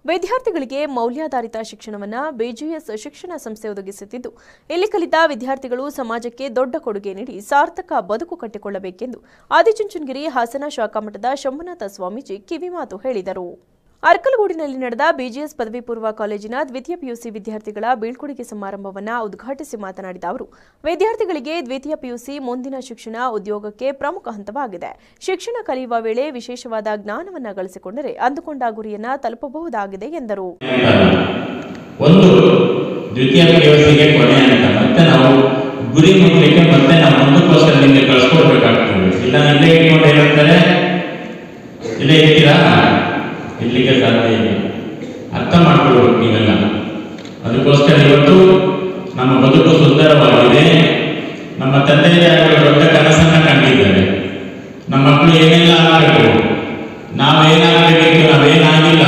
ವಿದ್ಯಾರ್ಥಿಗಳಿಗೆ ಮೌಲ್ಯಾಧಾರಿತ ಶಿಕ್ಷಣವನ್ನು ಬಿಜಿಎಸ್ ಶಿಕ್ಷಣ ಸಂಸ್ಥೆ ಒದಗಿಸುತ್ತಿದ್ದು ಇಲ್ಲಿ ಕಲಿತ ವಿದ್ಯಾರ್ಥಿಗಳು ಸಮಾಜಕ್ಕೆ ದೊಡ್ಡ ಕೊಡುಗೆ ನೀಡಿ ಸಾರ್ಥಕ ಬದುಕು ಕಟ್ಟಿಕೊಳ್ಳಬೇಕೆಂದು ಆದಿಚುಂಚನಗಿರಿ ಹಾಸನ ಶಾಖಾ ಮಠದ ಶಂಭುನಾಥ ಸ್ವಾಮೀಜಿ ಕಿವಿಮಾತು ಹೇಳಿದರು ಅರ್ಕಲಗೂಡಿನಲ್ಲಿ ನಡೆದ ಬಿಜಿಎಸ್ ಪದವಿ ಪೂರ್ವ ಕಾಲೇಜಿನ ದ್ವಿತೀಯ ಪಿಯುಸಿ ವಿದ್ಯಾರ್ಥಿಗಳ ಬೀಳ್ಕೊಡುಗೆ ಸಮಾರಂಭವನ್ನು ಉದ್ಘಾಟಿಸಿ ಮಾತನಾಡಿದ ಅವರು ವಿದ್ಯಾರ್ಥಿಗಳಿಗೆ ದ್ವಿತೀಯ ಪಿಯುಸಿ ಮುಂದಿನ ಶಿಕ್ಷಣ ಉದ್ಯೋಗಕ್ಕೆ ಪ್ರಮುಖ ಹಂತವಾಗಿದೆ ಶಿಕ್ಷಣ ಕಲಿಯುವ ವೇಳೆ ವಿಶೇಷವಾದ ಜ್ಞಾನವನ್ನು ಗಳಿಸಿಕೊಂಡರೆ ಅಂದುಕೊಂಡ ಗುರಿಯನ್ನ ತಲುಪಬಹುದಾಗಿದೆ ಎಂದರು ಒಂದು ದ್ವಿತೀಯ ಪಿಯುಸಿಗೆ ಕೊನೆ ಅಂತ ಮತ್ತೆ ನಾವು ಗುರಿ ಮುಟ್ಲಿಕ್ಕೆ ಮತ್ತೆ ನಾವು ಮುಂದಕ್ಕೋಸ್ಕರ ನಿಮಗೆ ಕಳ್ಸ್ಕೊಡ್ಬೇಕಾಗ್ತದೆ ಇಲ್ಲ ಇಲ್ಲೇ ಇಟ್ಕೊಂಡು ಏನಂತಾರೆ ಇಲ್ಲೇ ಇರ್ತೀರಾ ಇರ್ಲಿಕ್ಕೆ ಸಾಧ್ಯ ಇಲ್ಲ ಅರ್ಥ ಮಾಡ್ಕೊಳ್ಬೇಕು ನೀವೆಲ್ಲ ಅದಕ್ಕೋಸ್ಕರ ಇವತ್ತು ನಮ್ಮ ಬದುಕು ಸುಂದರವಾಗಿದೆ ನಮ್ಮ ತಂದೆಯಾಗಿರೋ ದೊಡ್ಡ ಕನಸನ್ನ ಕಂಡಿದ್ದಾರೆ ನಮ್ಮ ಮಕ್ಕಳು ಏನೆಲ್ಲ ಆಗಬೇಕು ನಾವೇನಾಗಬೇಕಿತ್ತು ನಾವೇನಾಗಿಲ್ಲ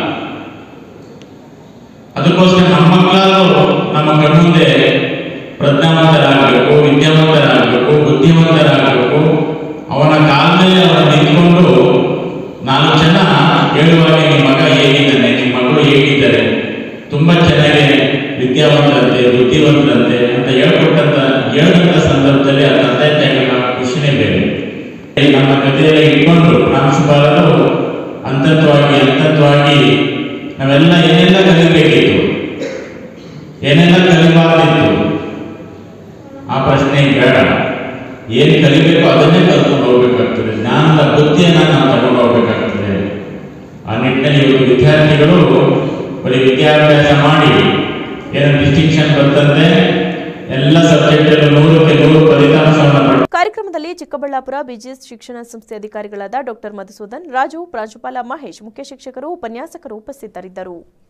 ಅದಕ್ಕೋಸ್ಕರ ನಮ್ಮ ಮಕ್ಕಳಾದ್ರು ನಮ್ಮ ಕಣ್ಮುಂದೆ ಪ್ರಜ್ಞಾವಂತರಾಗಬೇಕು ವಿದ್ಯಾವಂತರಾಗಬೇಕು ಬುದ್ಧಿವಂತರಾಗಬೇಕು ಅವನ ಕಾಲ ಮೇಲೆ ಅವರ ನಿಂತ್ಕೊಂಡು ನಾಲ್ಕು ಜನ ಹೇಳುವಾಗ ನಿಮ್ಮ ಮಗ ಹೇಗಿದ್ದಾನೆ ನಿಮ್ಮ ಮಗಳು ಹೇಗಿದ್ದಾರೆ ತುಂಬಾ ಚೆನ್ನಾಗಿ ವಿದ್ಯಾವಂತರಂತೆ ಬುದ್ಧಿವಂತರಂತೆ ಅಂತ ಹೇಳ್ಕೊಟ್ಟಂತ ಹೇಳಿದಂತ ಸಂದರ್ಭದಲ್ಲಿ ಆ ತಂದೆ ತಾಯಿಗಳ ಖುಷಿನೇ ಬೇರೆ ನಮ್ಮ ಜೊತೆಯಲ್ಲಿ ಇಟ್ಕೊಂಡು ಪ್ರಾಂಶುಪಾಲರು ಹಂತವಾಗಿ ಹಂತವಾಗಿ ನಾವೆಲ್ಲ ಏನೆಲ್ಲ ಕಲಿಬೇಕಿತ್ತು ಏನೆಲ್ಲ ಕಲಿಬಾರ್ದಿತ್ತು ಆ ಪ್ರಶ್ನೆ ಬೇಡ ಏನ್ ಕಲಿಬೇಕು ಅದನ್ನೇ ಕಲ್ತ್ಕೊಂಡು ಹೋಗ್ಬೇಕಾಗ್ತದೆ ಜ್ಞಾನದ ಬುದ್ಧಿಯನ್ನ ನಾವು ತಗೊಂಡು ಹೋಗ್ಬೇಕಾಗ್ತದೆ ಆ ನಿಟ್ಟಿನಲ್ಲಿ ಇವತ್ತು ವಿದ್ಯಾರ್ಥಿಗಳು ಬರೀ ವಿದ್ಯಾಭ್ಯಾಸ ಮಾಡಿ ಏನೋ ಡಿಸ್ಟಿಂಕ್ಷನ್ ಬರ್ತಂತೆ ಎಲ್ಲ ಸಬ್ಜೆಕ್ಟ್ ನೂರಕ್ಕೆ ನೂರು ಫಲಿತಾಂಶವನ್ನು ಪಡೆದು ಕಾರ್ಯಕ್ರಮದಲ್ಲಿ ಚಿಕ್ಕಬಳ್ಳಾಪುರ ಬಿಜಿಎಸ್ ಶಿಕ್ಷಣ ಸಂಸ್ಥೆ ಅಧಿಕಾರಿಗಳಾದ ಡಾಕ್ಟರ್ ಮಧುಸೂದನ್ ರಾಜು ಪ್ರಾಂಶುಪಾಲ ಮಹೇಶ್ ಮುಖ್ಯ ಶಿಕ್ಷಕರು ಉಪನ್ಯಾಸಕರು ಉಪಸ್ಥಿತರಿದ್ದರು